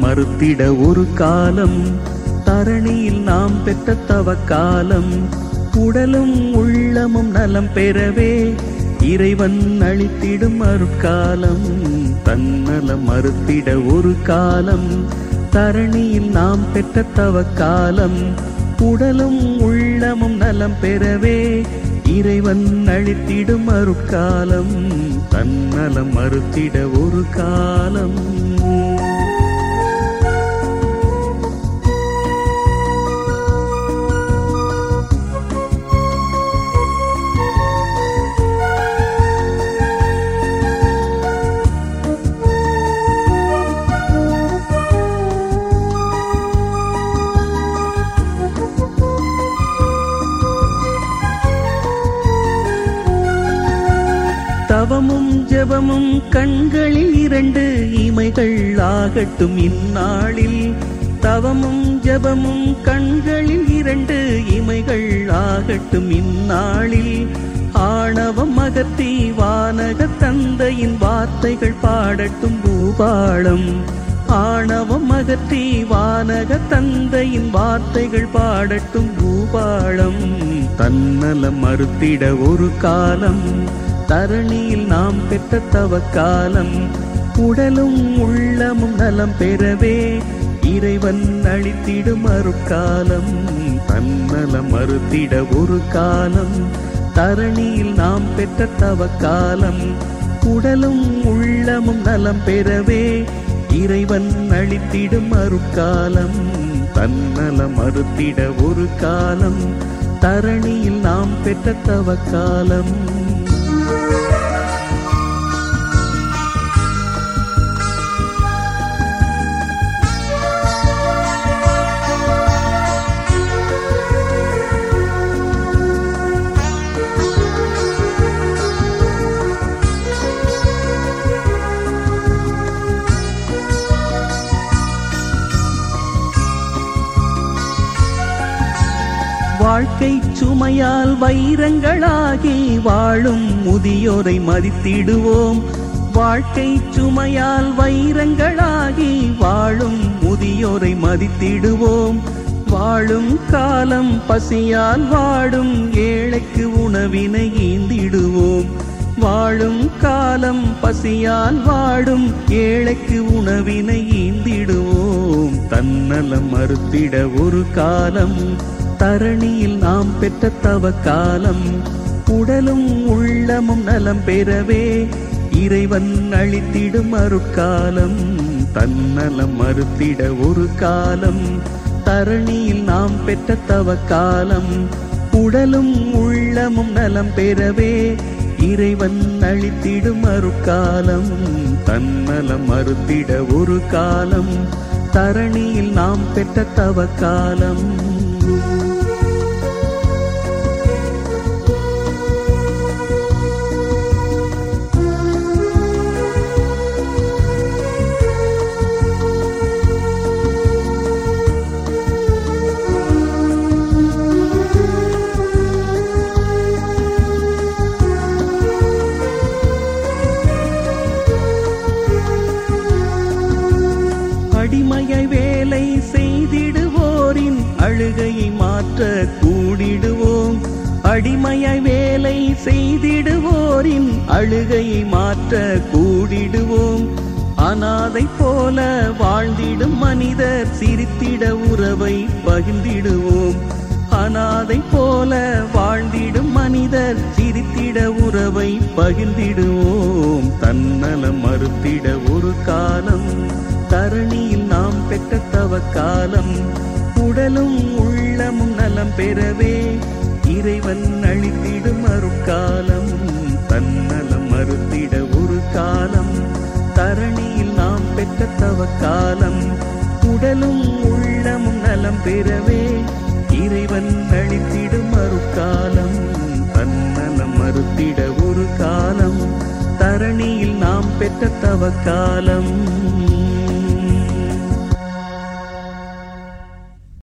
மறுத்திட ஒரு காலம் தரணியில் நாம் பெற்ற தவக்காலம் உடலும் உள்ளமும் நலம் பெறவே இறைவன் அளித்திடும் அருட்காலம் தன்னலம் மறுத்திட ஒரு காலம் தரணியில் நாம் பெற்ற தவக்காலம் உடலும் உள்ளமும் நலம் பெறவே இறைவன் அளித்திடும் அருட்காலம் தன்னலம் மறுத்திட ஒரு காலம் தவமும் ஜெபமும் கண்களில் இரண்டு இமைகள் ஆகட்டும் இந்நாளில் தவமும் ஜெபமும் கண்களில் இரண்டு இமைகள் ஆகட்டும் இந்நாளில் ஆணவம் அகத்தி வானக தந்தையின் வார்த்தைகள் பாடட்டும் பூபாளம் ஆணவம் அகற்றி வானக தந்தையின் வார்த்தைகள் பாடட்டும் பூபாளம் தன்னலம் மறுத்திட ஒரு காலம் தரணியில் நாம் பெற்ற தவக்காலம் உடலும் உள்ளமும் நலம் பெறவே இறைவன் அளித்திடும் அருட்காலம் தன்னலம் மறுத்திட ஒரு காலம் தரணியில் நாம் பெற்ற தவக்காலம் உடலும் உள்ளமும் நலம் பெறவே இறைவன் அளித்திடும் அருட்காலம் தன்னலம் மறுத்திட ஒரு காலம் தரணியில் நாம் பெற்ற தவக்காலம் வாழ்க்கை சுமையால் வைரங்களாகி வாழும் முதியோரை மதித்திடுவோம் வாழ்க்கை சுமையால் வைரங்களாகி வாழும் முதியோரை மதித்திடுவோம் வாழும் காலம் பசியால் வாடும் ஏழைக்கு உணவினை ஈந்திடுவோம் வாழும் காலம் பசியால் வாடும் ஏழைக்கு உணவினை ஈந்திடுவோம் தன்னலம் மறுத்திட ஒரு காலம் தரணியில் நாம் பெற்ற தவ காலம் உடலும் உள்ளமும் நலம் பெறவே இறைவன் அளித்திடும் அருட்காலம் தன்னலம் மறுத்திட ஒரு காலம் தரணியில் நாம் பெற்ற தவ காலம் உடலும் உள்ளமும் நலம் பெறவே இறைவன் அளித்திடும் அருட்காலம் தன்னலம் மறுத்திட ஒரு காலம் தரணியில் நாம் பெற்ற தவ காலம் அடிமையை வேலை செய்திடுவோரின் அழுகையை மாற்ற கூடிடுவோம் அடிமையை வேலை செய்திடுவோரின் அழுகையை மாற்ற கூடிடுவோம் அனாதை போல வாழ்ந்திடும் மனிதர் சிரித்திட உறவை பகிர்ந்திடுவோம் அனாதை போல வாழ்ந்திடும் மனிதர் சிரித்திட உறவை பகிர்ந்திடுவோம் தன்னலம் மறுத்திட ஒரு காலம் தரணியில் நாம் பெற்ற தவ காலம் உடலும் உள்ளமும் நலம் பெறவே இறைவன் அளித்திடும் அருட்காலம் தன்னலம் மறுத்திட ஒரு காலம் தரணியில் நாம் பெற்ற தவ காலம் உடலும் உள்ளமும் நலம் பெறவே இறைவன் அளித்திடும் அருட்காலம் தன்னலம் மறுத்திட ஒரு காலம் தரணியில் நாம் பெற்ற தவ காலம்